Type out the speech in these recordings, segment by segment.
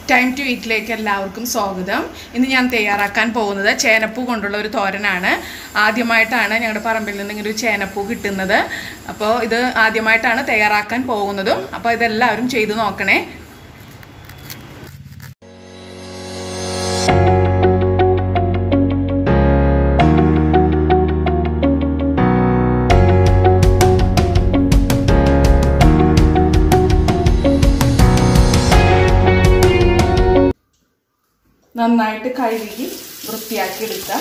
Time to ഈറ്റിലേക്ക് എല്ലാവർക്കും സ്വാഗതം ഇന്ന് ഞാൻ തയ്യാറാക്കാൻ പോകുന്നത് ചേനപ്പൂ കൊണ്ടുള്ള ഒരു തോരനാണ് ആദ്യമായിട്ടാണ് ഞങ്ങളുടെ പറമ്പിൽ നിന്ന് ഇങ്ങനെ ഒരു ചേനപ്പൂ കിട്ടുന്നത് അപ്പോൾ ഇത് ആദ്യമായിട്ടാണ് തയ്യാറാക്കാൻ പോകുന്നതും അപ്പോൾ ഇതെല്ലാവരും ചെയ്തു നോക്കണേ നന്നായിട്ട് കഴുകി വൃത്തിയാക്കി എടുക്കാം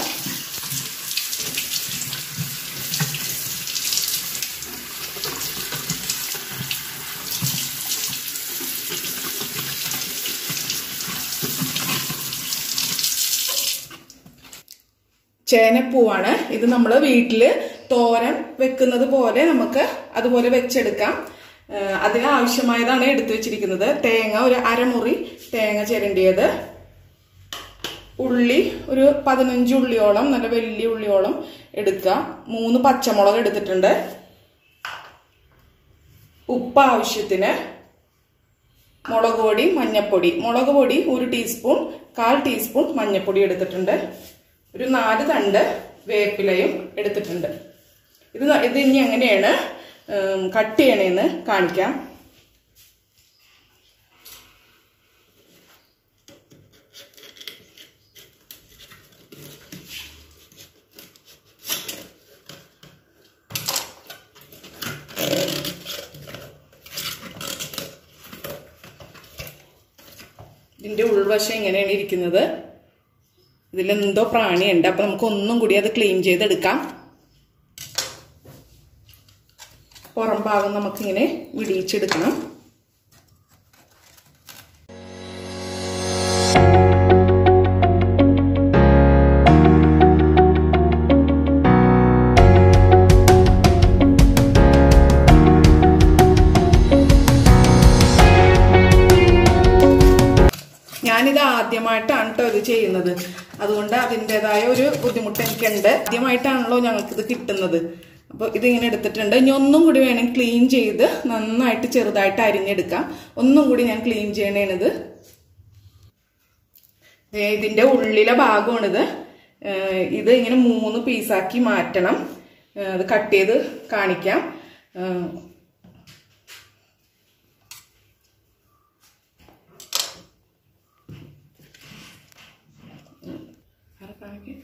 ചേനപ്പൂവാണ് ഇത് നമ്മൾ വീട്ടില് തോരൻ വെക്കുന്നത് പോലെ നമുക്ക് അതുപോലെ വെച്ചെടുക്കാം ഏഹ് അതിനാവശ്യമായതാണ് എടുത്തു വെച്ചിരിക്കുന്നത് തേങ്ങ ഒരു അരമുറി തേങ്ങ ചിരണ്ടിയത് ഉള്ളി ഒരു പതിനഞ്ച് ഉള്ളിയോളം നല്ല വലിയ ഉള്ളിയോളം എടുക്കുക മൂന്ന് പച്ചമുളക് എടുത്തിട്ടുണ്ട് ഉപ്പ് ആവശ്യത്തിന് മുളക് പൊടി മഞ്ഞപ്പൊടി മുളക് പൊടി ഒരു ടീസ്പൂൺ കാൽ ടീസ്പൂൺ മഞ്ഞപ്പൊടി എടുത്തിട്ടുണ്ട് ഒരു നാല് തണ്ട് വേപ്പിലയും എടുത്തിട്ടുണ്ട് ഇത് ന- ഇത് ഇനി എങ്ങനെയാണ് ഉം, കട്ട് ചെയ്യണേന്ന് കാണിക്കാം ഇതിന്റെ ഉൾവശം ഇങ്ങനെയാണ് ഇരിക്കുന്നത് ഇതിലെന്തോ പ്രാണിയുണ്ട് അപ്പൊ നമുക്ക് ഒന്നും കൂടി അത് ക്ലീൻ ചെയ്തെടുക്കാം പുറം ഭാഗം നമുക്കിങ്ങനെ വിടിയിച്ചെടുക്കണം ഞാനിത് ആദ്യമായിട്ടാണ് കേട്ടോ ഇത് ചെയ്യുന്നത് അതുകൊണ്ട് അതിൻ്റെതായ ഒരു ബുദ്ധിമുട്ട് എനിക്കുണ്ട് ആദ്യമായിട്ടാണല്ലോ ഞങ്ങൾക്കിത് കിട്ടുന്നത് അപ്പോൾ ഇതിങ്ങനെ എടുത്തിട്ടുണ്ട് ഇനി ഒന്നും കൂടി വേണം ക്ലീൻ ചെയ്ത് നന്നായിട്ട് ചെറുതായിട്ട് അരിഞ്ഞെടുക്കാം ഒന്നും കൂടി ഞാൻ ക്ലീൻ ചെയ്യണേണിത് ദേ ഇതിന്റെ ഉള്ളിലെ ഭാഗമാണിത് ഏഹ് ഇത് ഇങ്ങനെ മൂന്ന് പീസാക്കി മാറ്റണം ഏഹ് അത് കട്ട് ചെയ്ത് കാണിക്കാം ഏഹ് ആരെ കാണിക്ക്?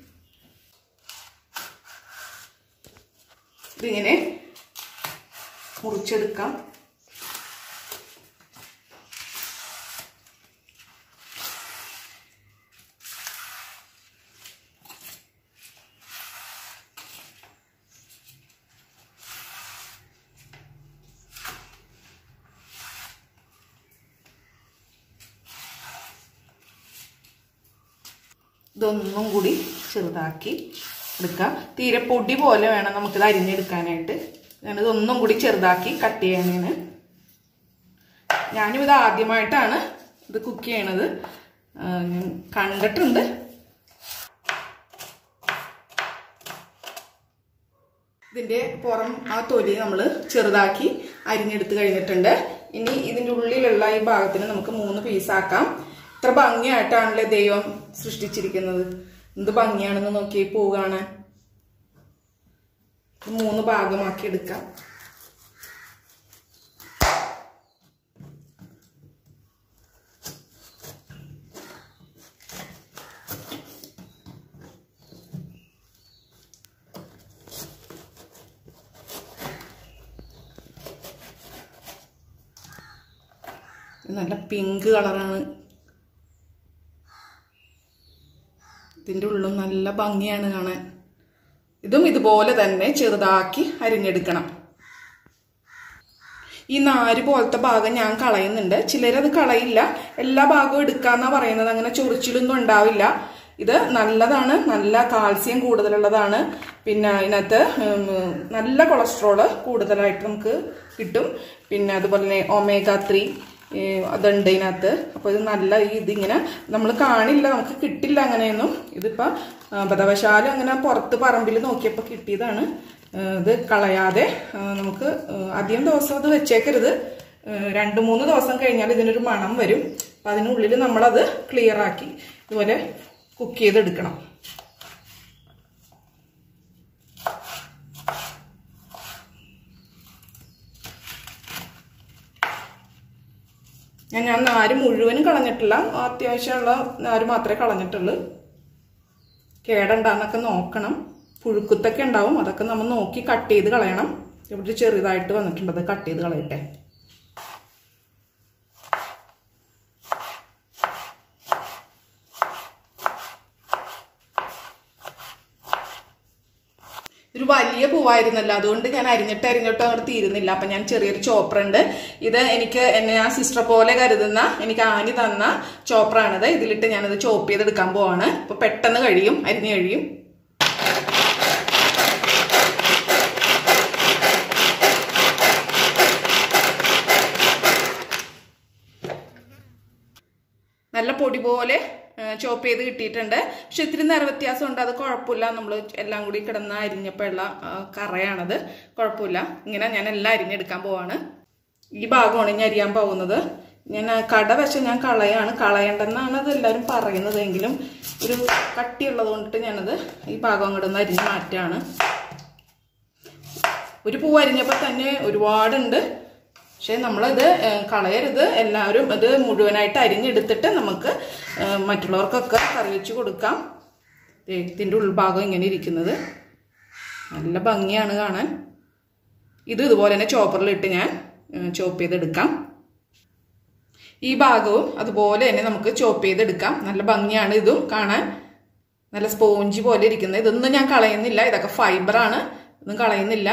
ഇതിങ്ങനെ മുറിച്ചെടുക്കാം ഇതൊന്നും കൂടി ചെറുതാക്കി എടുക്കാം തീരെ പൊടി പോലെ വേണം നമുക്കിത് അരിഞ്ഞെടുക്കാനായിട്ട് ഞാനിത് ഒന്നും കൂടി ചെറുതാക്കി കട്ട് ചെയ്യണേന് ഞാനും ഇത് ആദ്യമായിട്ടാണ് ഇത് കുക്ക് ചെയ്യണത് ആ, ഞാൻ കണ്ടിട്ടുണ്ട് ഇതിന്റെ പുറം ആ തൊലി നമ്മൾ ചെറുതാക്കി അരിഞ്ഞെടുത്ത് കഴിഞ്ഞിട്ടുണ്ട് ഇനി ഇതിന്റെ ഉള്ളിലുള്ള ഈ ഭാഗത്തിന് നമുക്ക് മൂന്ന് പീസാക്കാം ഇത്ര ഭംഗിയായിട്ടാണല്ലേ ദൈവം സൃഷ്ടിച്ചിരിക്കുന്നത് എന്ത് ഭംഗിയാണെന്ന് നോക്കി പൂ കാണാൻ ഇത് മൂന്ന് ഭാഗമാക്കി എടുക്കാം ഇത് നല്ല പിങ്ക് കളറാണ് ഇതിൻ്റെ ഉള്ളും നല്ല ഭംഗിയാണ് കാണാൻ ഇതും ഇതുപോലെ തന്നെ ചെറുതാക്കി അരിഞ്ഞെടുക്കണം ഈ നാര് പോലത്തെ ഭാഗം ഞാൻ കളയുന്നുണ്ട് ചിലരത് കളയില്ല എല്ലാ ഭാഗവും എടുക്കാന്നാ പറയുന്നത് അങ്ങനെ ചൊറിച്ചിലൊന്നും ഉണ്ടാവില്ല ഇത് നല്ലതാണ് നല്ല കാൽസ്യം കൂടുതലുള്ളതാണ് പിന്നെ അതിനകത്ത് ഉം, നല്ല കൊളസ്ട്രോള് കൂടുതലായിട്ട് നമുക്ക് കിട്ടും പിന്നെ അതുപോലെ തന്നെ ഒമേഗ ത്രീ അതുണ്ട് ഇതിനകത്ത് അപ്പോൾ ഇത് നല്ല ഈ ഇതിങ്ങനെ നമ്മൾ കാണില്ല നമുക്ക് കിട്ടില്ല അങ്ങനെയൊന്നും ഇതിപ്പോൾ ബദവശാലം അങ്ങനെ പുറത്ത് പറമ്പിൽ നോക്കിയപ്പോൾ കിട്ടിയതാണ് ആ, ഇത് കളയാതെ ആ, നമുക്ക് ആ, അധികം ദിവസം അത് വെച്ചേക്കരുത് ആ, രണ്ട് മൂന്ന് ദിവസം കഴിഞ്ഞാൽ ഇതിനൊരു മണം വരും അപ്പം അതിനുള്ളിൽ നമ്മളത് ക്ലിയർ ആക്കി ഇതുപോലെ കുക്ക് ചെയ്തെടുക്കണം ഞാൻ ഞാൻ നാര് മുഴുവനും കളഞ്ഞിട്ടില്ല അത്യാവശ്യമുള്ള നാര് മാത്രമേ കളഞ്ഞിട്ടുള്ളൂ കേടണ്ടാന്നൊക്കെ നോക്കണം പുഴുക്കുത്തൊക്കെ ഉണ്ടാവും അതൊക്കെ നമ്മൾ നോക്കി കട്ട് ചെയ്ത് കളയണം ഇവിടെ ചെറുതായിട്ട് വന്നിട്ടുണ്ട് അത് കട്ട് ചെയ്ത് കളയട്ടെ ഒരു വലിയ പൂവായിരുന്നല്ലോ അതുകൊണ്ട് ഞാൻ അരിഞ്ഞിട്ട് അരിഞ്ഞിട്ട് അങ്ങോട്ട് തീരുന്നില്ല അപ്പൊ ഞാൻ ചെറിയൊരു ചോപ്പർ ഉണ്ട് ഇത് എനിക്ക് എന്നെ ആ സിസ്റ്റർ പോലെ കരുതുന്ന എനിക്ക് ആനി തന്ന ചോപ്പറാണിത് ഇതിലിട്ട് ഞാനത് ചോപ്പ് ചെയ്തെടുക്കാൻ പോവാണ് അപ്പൊ പെട്ടെന്ന് കഴിയും അരിഞ്ഞു കഴിയും നല്ല പൊടി പോലെ ചോപ്പ് ചെയ്ത് കിട്ടിയിട്ടുണ്ട് പക്ഷെ ഇത്തിരി നിറ വ്യത്യാസം ഉണ്ട് അത് കുഴപ്പമില്ല നമ്മൾ എല്ലാം കൂടി കിടന്ന് അരിഞ്ഞപ്പോഴുള്ള ആ, കറയാണത് കുഴപ്പമില്ല ഇങ്ങനെ ഞാൻ എല്ലാം അരിഞ്ഞെടുക്കാൻ പോവാണ് ഈ ഭാഗമാണ് ഇനി അരിയാൻ പോകുന്നത് ഞാൻ ആ കട വെച്ച ഞാൻ കളയാണ് കളയണ്ടെന്നാണ് അത് എല്ലാവരും പറയുന്നത് എങ്കിലും ഒരു കട്ടിയുള്ളത് കൊണ്ടിട്ട് ഞാനത് ഈ ഭാഗം അങ്ങോട്ട് ഒന്ന് അരിഞ്ഞ് മാറ്റാണ് ഒരു പൂ അരിഞ്ഞപ്പോൾ തന്നെ ഒരുപാടുണ്ട് പക്ഷെ നമ്മളിത് ഏഹ്, കളയരുത് എല്ലാവരും ഇത് മുഴുവനായിട്ട് അരിഞ്ഞെടുത്തിട്ട് നമുക്ക് ഏഹ്, മറ്റുള്ളവർക്കൊക്കെ കറി വെച്ച് കൊടുക്കാം ദേ, ഇതിൻ്റെ ഉൾഭാഗം ഇങ്ങനെ ഇരിക്കുന്നത് നല്ല ഭംഗിയാണ് കാണാൻ ഇത് ഇതുപോലെ തന്നെ ചോപ്പറിലിട്ട് ഞാൻ ചോപ്പ് ചെയ്തെടുക്കാം ഈ ഭാഗവും അതുപോലെ തന്നെ നമുക്ക് ചോപ്പ് ചെയ്തെടുക്കാം നല്ല ഭംഗിയാണ് ഇതും കാണാൻ നല്ല സ്പോഞ്ച് പോലെ ഇരിക്കുന്നത് ഇതൊന്നും ഞാൻ കളയുന്നില്ല ഇതൊക്കെ ഫൈബറാണ് ഇതൊന്നും കളയുന്നില്ല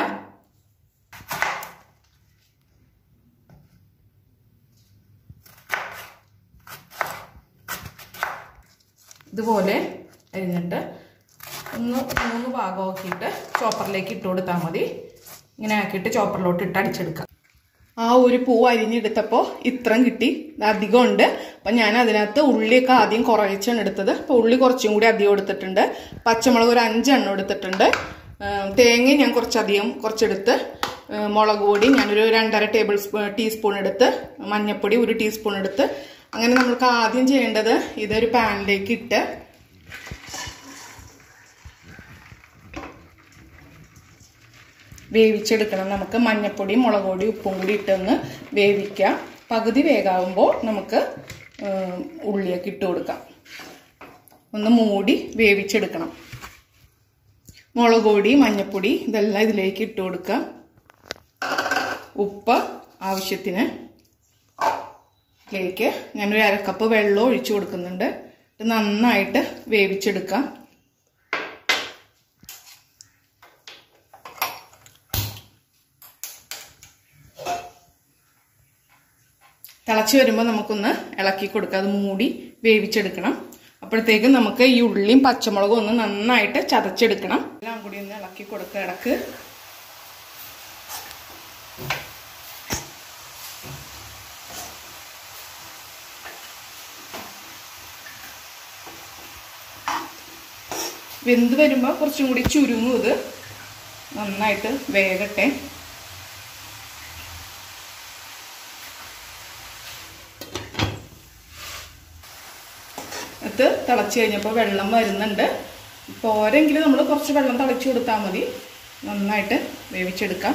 ഇതുപോലെ അരിഞ്ഞിട്ട് ഒന്ന് മൂന്ന് ഭാഗമാക്കിയിട്ട് ചോപ്പറിലേക്ക് ഇട്ട് കൊടുത്താൽ മതി ഇങ്ങനെ ആക്കിയിട്ട് ചോപ്പറിലോട്ട് ഇട്ട് അടിച്ചെടുക്കാം ആ ഒരു പൂ അരിഞ്ഞെടുത്തപ്പോൾ ഇത്രയും കിട്ടി ഇത് അധികം ഉണ്ട് അപ്പം ഞാൻ അതിനകത്ത് ഉള്ളിയൊക്കെ ആദ്യം കുറച്ചാണ് എടുത്തത് അപ്പോൾ ഉള്ളി കുറച്ചും കൂടി അധികം എടുത്തിട്ടുണ്ട് പച്ചമുളക് ഒരു അഞ്ചെണ്ണം എടുത്തിട്ടുണ്ട് ഏം, തേങ്ങ ഞാൻ കുറച്ചധികം കുറച്ചെടുത്ത് ഏം, മുളക് പൊടി ഞാനൊരു രണ്ടര ടേബിൾ സ്പൂൺ ടീസ്പൂൺ എടുത്ത് മഞ്ഞൾപ്പൊടി ഒരു ടീസ്പൂൺ എടുത്ത് അങ്ങനെ നമുക്ക് ആദ്യം ചെയ്യേണ്ടത് ഇതൊരു പാനിലേക്ക് ഇട്ട് വേവിച്ചെടുക്കണം നമുക്ക് മഞ്ഞപ്പൊടി മുളക് പൊടി ഉപ്പും കൂടി ഇട്ടൊന്ന് വേവിക്കാം പകുതി വേകാവുമ്പോൾ നമുക്ക് ഏം, ഉള്ളിയൊക്കെ ഇട്ട് കൊടുക്കാം ഒന്ന് മൂടി വേവിച്ചെടുക്കണം മുളക് പൊടി മഞ്ഞപ്പൊടി ഇതെല്ലാം ഇതിലേക്ക് ഇട്ട് കൊടുക്കാം ഉപ്പ് ആവശ്യത്തിന് ഇതിലേക്ക് ഞാനൊരു അരക്കപ്പ് വെള്ളം ഒഴിച്ചു കൊടുക്കുന്നുണ്ട് ഇത് നന്നായിട്ട് വേവിച്ചെടുക്കാം തിളച്ച് വരുമ്പോൾ നമുക്കൊന്ന് ഇളക്കി കൊടുക്കാം അത് മൂടി വേവിച്ചെടുക്കണം അപ്പോഴത്തേക്കും നമുക്ക് ഈ ഉള്ളിയും പച്ചമുളകും ഒന്ന് നന്നായിട്ട് ചതച്ചെടുക്കണം എല്ലാം കൂടി ഒന്ന് ഇളക്കി കൊടുക്കുക ഇടക്ക് വെന്ത് വരുമ്പോൾ കുറച്ചും കൂടി ചുരുങ്ങും ഇത് നന്നായിട്ട് വേകട്ടെ ഇത് തിളച്ച് കഴിഞ്ഞപ്പോൾ വെള്ളം വരുന്നുണ്ട് പോരെങ്കിലും നമ്മൾ കുറച്ച് വെള്ളം തിളച്ച് കൊടുത്താൽ മതി നന്നായിട്ട് വേവിച്ചെടുക്കാം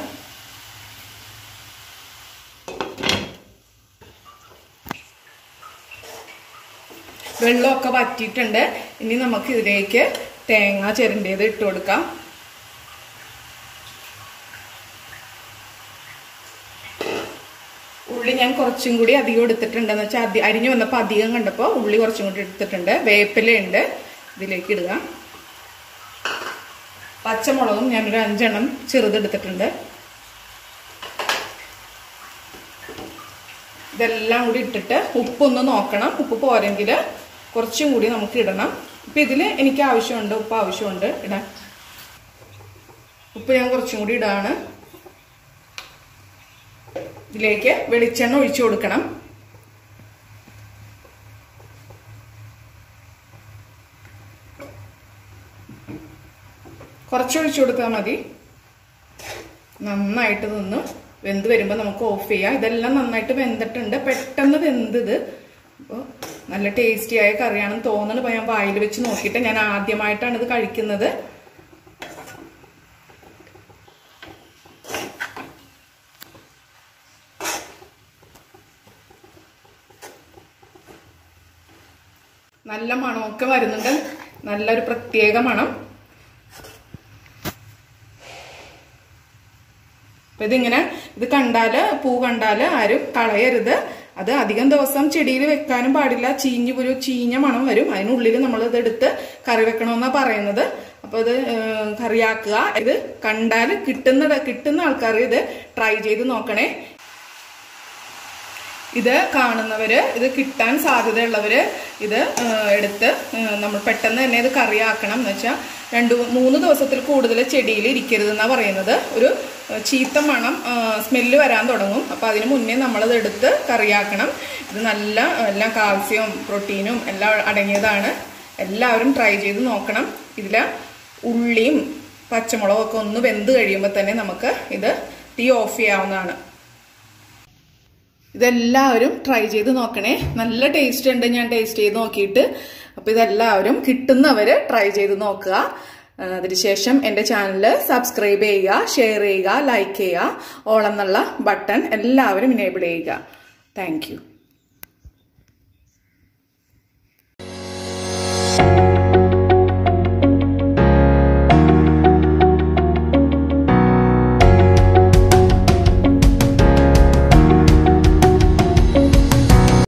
വെള്ളമൊക്കെ വറ്റിയിട്ടുണ്ട് ഇനി നമുക്ക് ഇതിലേക്ക് തേങ്ങ ചിരണ്ടിയത് ഇട്ട് കൊടുക്കാം ഉള്ളി ഞാൻ കുറച്ചും കൂടി അധികം എടുത്തിട്ടുണ്ട് എന്ന് വെച്ചാൽ അധി അരിഞ്ഞു വന്നപ്പോൾ അധികം കണ്ടപ്പോൾ ഉള്ളി കുറച്ചും കൂടി എടുത്തിട്ടുണ്ട് വേപ്പിലയുണ്ട് ഇതിലേക്ക് ഇടുക പച്ചമുളകും ഞാനൊരു അഞ്ചെണ്ണം ചെറുതെടുത്തിട്ടുണ്ട് ഇതെല്ലാം കൂടി ഇട്ടിട്ട് ഉപ്പൊന്ന് നോക്കണം ഉപ്പ് പോരെങ്കിൽ കുറച്ചും കൂടി നമുക്ക് ഇടണം ഇപ്പം ഇതിൽ എനിക്ക് ആവശ്യമുണ്ട് ഉപ്പ് ആവശ്യമുണ്ട് ഇടാൻ ഉപ്പ് ഞാൻ കുറച്ചും കൂടി ഇടാണ് ഇതിലേക്ക് വെളിച്ചെണ്ണ ഒഴിച്ചു കൊടുക്കണം കുറച്ച് ഒഴിച്ചു കൊടുത്താൽ മതി നന്നായിട്ട് നിന്ന് വെന്ത് വരുമ്പോൾ നമുക്ക് ഓഫ് ചെയ്യാം ഇതെല്ലാം നന്നായിട്ട് വെന്തിട്ടുണ്ട് പെട്ടെന്ന് വെന്തത് അപ്പോൾ നല്ല ടേസ്റ്റി ആയ കറിയാണെന്ന് തോന്നുന്നു ഇപ്പൊ ഞാൻ വായിൽ വെച്ച് നോക്കിയിട്ട് ഞാൻ ആദ്യമായിട്ടാണ് ഇത് കഴിക്കുന്നത് നല്ല മണമൊക്കെ വരുന്നുണ്ട് നല്ലൊരു പ്രത്യേക മണം അപ്പൊ ഇതിങ്ങനെ ഇത് കണ്ടാല് പൂ കണ്ടാല് ആരും കളയരുത് അത് അധികം ദിവസം ചെടിയിൽ വെക്കാനും പാടില്ല ചീഞ്ഞ് ഒരു ചീഞ്ഞ മണം വരും അതിനുള്ളിൽ നമ്മൾ ഇത് എടുത്ത് കറി വെക്കണമെന്നാ പറയുന്നത് അപ്പൊ ഇത് ഏഹ്, കറിയാക്കുക ഇത് കണ്ടാല് കിട്ടുന്ന കിട്ടുന്ന ആൾക്കാർ ഇത് ട്രൈ ചെയ്ത് നോക്കണേ ഇത് കാണുന്നവര് ഇത് കിട്ടാൻ സാധ്യതയുള്ളവര് ഇത് ആ, എടുത്ത് ആ, നമ്മൾ പെട്ടെന്ന് തന്നെ ഇത് കറിയാക്കണം എന്ന് വെച്ചാൽ രണ്ട് മൂന്ന് ദിവസത്തിൽ കൂടുതൽ ചെടിയിൽ ഇരിക്കരുത് എന്നാ പറയുന്നത് ഒരു ആ, ചീത്ത മണം സ്മെല്ല് വരാൻ തുടങ്ങും അപ്പൊ അതിന് മുന്നേ നമ്മളത് എടുത്ത് കറിയാക്കണം ഇത് നല്ല എല്ലാം കാൽസ്യവും പ്രോട്ടീനും എല്ലാം അടങ്ങിയതാണ് എല്ലാവരും ട്രൈ ചെയ്ത് നോക്കണം ഇതിൽ ഉള്ളിയും പച്ചമുളകൊക്കെ ഒന്ന് വെന്ത് കഴിയുമ്പോൾ തന്നെ നമുക്ക് ഇത് തീ ഓഫ് ചെയ്യാവുന്നതാണ് ഇതെല്ലാവരും ട്രൈ ചെയ്ത് നോക്കണേ നല്ല ടേസ്റ്റ് ഉണ്ട് ഞാൻ ടേസ്റ്റ് ചെയ്ത് നോക്കിയിട്ട് അപ്പൊ ഇതെല്ലാവരും കിട്ടുന്നവര് ട്രൈ ചെയ്ത് നോക്കുക ആ, അതിനുശേഷം എൻ്റെ ചാനൽ സബ്സ്ക്രൈബ് ചെയ്യുക ഷെയർ ചെയ്യുക ലൈക്ക് ചെയ്യുക ഓൾ എന്നുള്ള ബട്ടൺ എല്ലാവരും ഇനേബിൾ ചെയ്യുക താങ്ക്